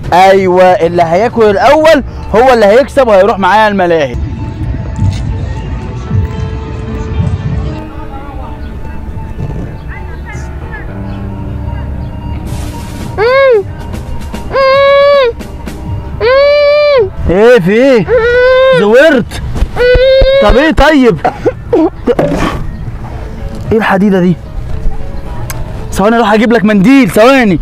ايوه اللي هياكل الاول هو اللي هيكسب وهيروح معايا الملاهي ايه في ايه زورت طب ايه طيب ايه الحديده دي ثواني اروح اجيب لك منديل ثواني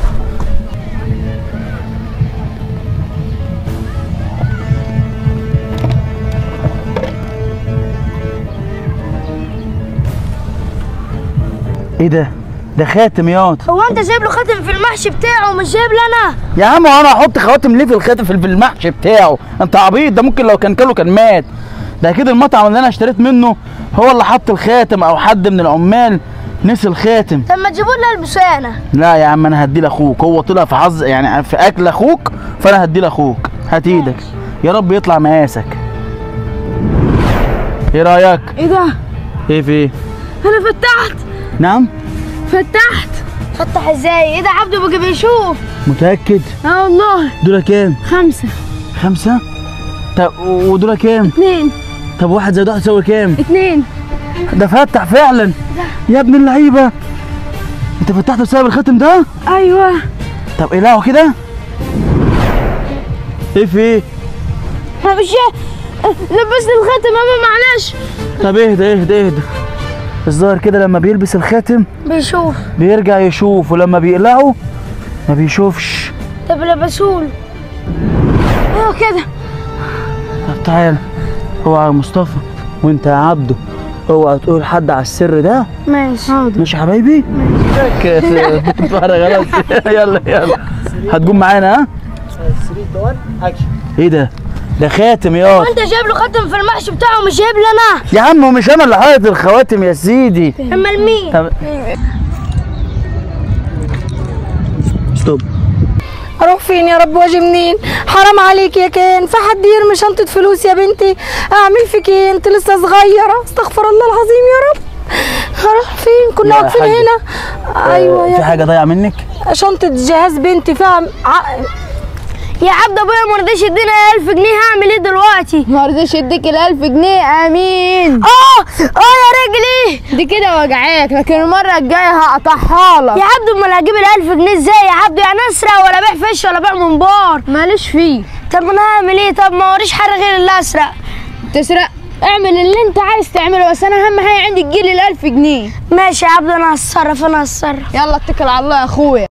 ايه ده ده خاتم ياض هو انت جايب له خاتم في المحشي بتاعه مش جايب لي انا يا عم وانا احط خواتم ليه في الخاتم في في المحشي بتاعه انت عبيط ده ممكن لو كان كله كان مات ده اكيد المطعم اللي انا اشتريت منه هو اللي حط الخاتم او حد من العمال نسي الخاتم طب ما تجيبوا لي البسه انا لا يا عم انا هدي لاخوك هو طلع في حظ يعني في اكل اخوك فانا هدي لاخوك هات ايدك يا رب يطلع مقاسك ايه رايك ايه ده ايه في ايه انا فتحت نعم فتحت فتح ازاي ايه ده عبده بقى بيشوف متاكد اه والله دول كام خمسة خمسة طب ودول كام اتنين طب واحد زائد واحد يساوي كام اتنين ده فتح فعلا يا ابن اللعيبه انت فتحت بسبب الخاتم ده ايوه طب اقلعه كده ايه في ايه انا مش لبسني الخاتم ماما معلش طب اهدى اهدى اهدى الظاهر كده لما بيلبس الخاتم بيشوف بيرجع يشوف ولما بيقلعه ما بيشوفش طب لبسوله ايوه كده طب تعال اوعى يا مصطفى وانت يا عبده اوعى تقول حد على السر ده ماشي حاضر ماشي يا حبايبي خلاص يلا يلا هتقوم معانا ها ايه ده ده خاتم يا وانت جايب له خاتم في المحشي بتاعه مش جايب لي انا يا عم مش انا اللي حاطط الخواتم يا سيدي امال مين طب ستوب اروح فين يا رب واجي منين حرام عليك يا كان في حد يرمي شنطه فلوس يا بنتي اعمل فيك ايه انت لسه صغيره استغفر الله العظيم يا رب هروح فين كنا يا واقفين حاجة. هنا ايوه في يا حاجه ضايعه منك شنطه جهاز بنتي فيها ع- يا عبد ابويا ما رضيش يدينا 1000 جنيه هعمل ايه دلوقتي ما رضيش يديك الألف جنيه امين اه اه يا رجلي دي كده وجعاك لكن المرة الجاية هقطعها لك يا عبد امال هجيب ال 1000 جنيه ازاي يا عبد يعني اسرق ولا بيع فيش ولا بيع منبار ماليش فيه طب انا هعمل ايه طب ما وريش حاجه غير اللي اسرق تسرق اعمل اللي انت عايز تعمله بس انا اهم حاجة عندي تجيلي الألف جنيه ماشي يا عبد انا هتصرف انا هتصرف يلا اتكل على الله يا اخويا